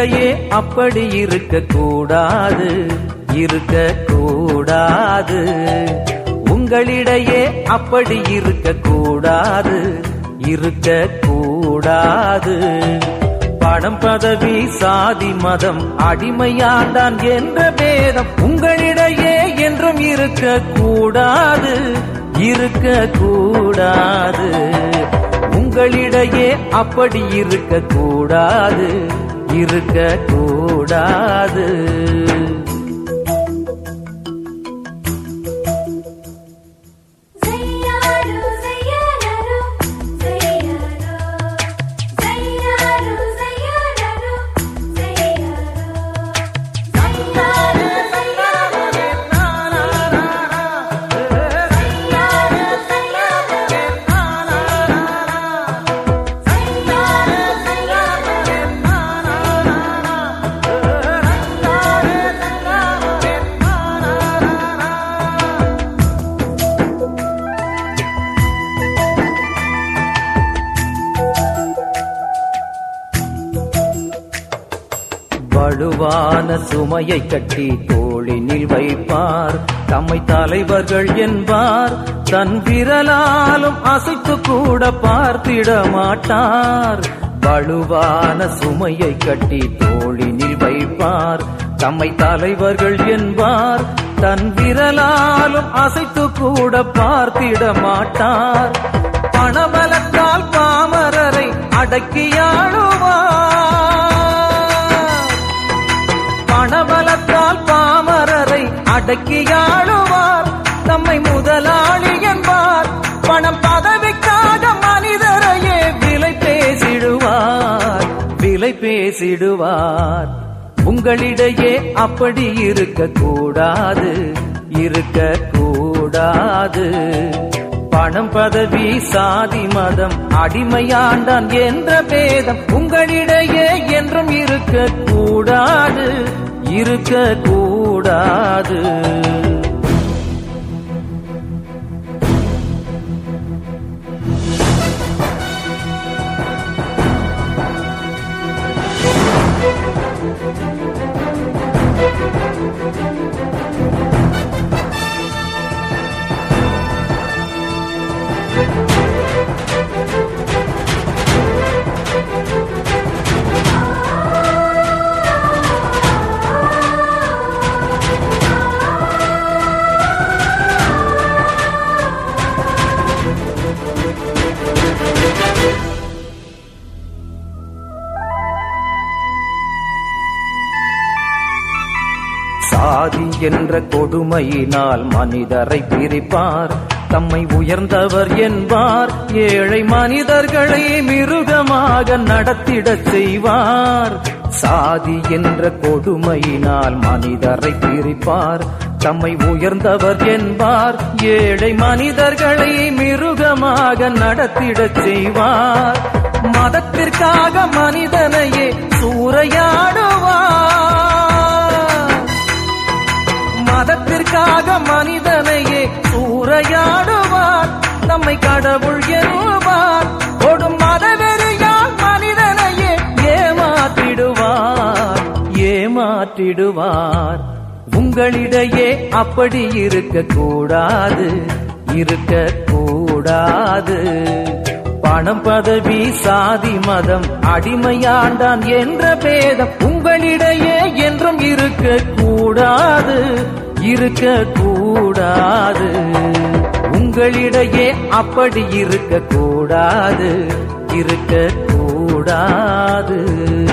உங்களிடையே அப்படி இருக்க கூடாது இருக்க கூடாது உங்களிடையே அப்படி இருக்க கூடாது இருக்க கூடாது பணம் பதவி சாதி மதம் அடிமையாண்டான் என்ற பேதம் உங்களிடையே என்றும் இருக்க கூடாது இருக்க கூடாது உங்களிடையே அப்படி இருக்க கூடாது இருக்க கூடாது జయ్యారు జయ్యారు జయ్యారు జయ్యారు జయ్యారు జయ్యారు జయ్యారు வலுவான சுமையை கட்டி தோளினில் வைப்பார் தம்மை தலைவர்கள் என்பார் தன் விரலாலும் அசைத்து கூட பார்த்திட மாட்டார் வலுவான சுமையை கட்டி தோளினில் வைப்பார் தம்மை தலைவர்கள் என்பார் தன் விரலாலும் அசைத்து கூட பார்த்திட மாட்டார் பணபலத்தால் பாமரரை அடக்கியாளுவார் பணபலத்தால் பாமரரை அடக்கியாளுவார் தம்மை முதலாளி என்பார் பணம் பதவிக்காக மனிதரையே விலை பேசிடுவார் விலை பேசிடுவார் உங்களிடையே அப்படி இருக்க கூடாது இருக்க கூடாது பணம் பதவி சாதி மதம் அடிமையாண்டான் என்ற பேதம் உங்களிடையே என்றும் இருக்க கூடாது இருக்க கூடாது சாதி என்ற கொடுமையினால் மனிதரை பிரிப்பார் தம்மை உயர்ந்தவர் என்பார் ஏழை மனிதர்களை மிருகமாக நடத்திடச் செய்வார் சாதி என்ற கொடுமையினால் மனிதரை பிரிப்பார் தம்மை உயர்ந்தவர் என்பார் ஏழை மனிதர்களை மிருகமாக நடத்திடச் செய்வார் மதத்திற்காக மனிதனையே சூறையாடுவார் மதத்திற்காக மனிதனையே சூறையாடுவார் நம்மை கடவுள் என்பார் கொடும் மதவெறியால் மனிதனையே ஏமாற்றிடுவார் ஏமாற்றிடுவார் உங்களிடையே அப்படி இருக்க கூடாது இருக்க கூடாது பணம் பதவி சாதி மதம் அடிமையாண்டான் என்ற பேதம் உங்களிடையே என்றும் இருக்க கூடாது இருக்க கூடாது உங்களிடையே அப்படி இருக்க கூடாது இருக்க கூடாது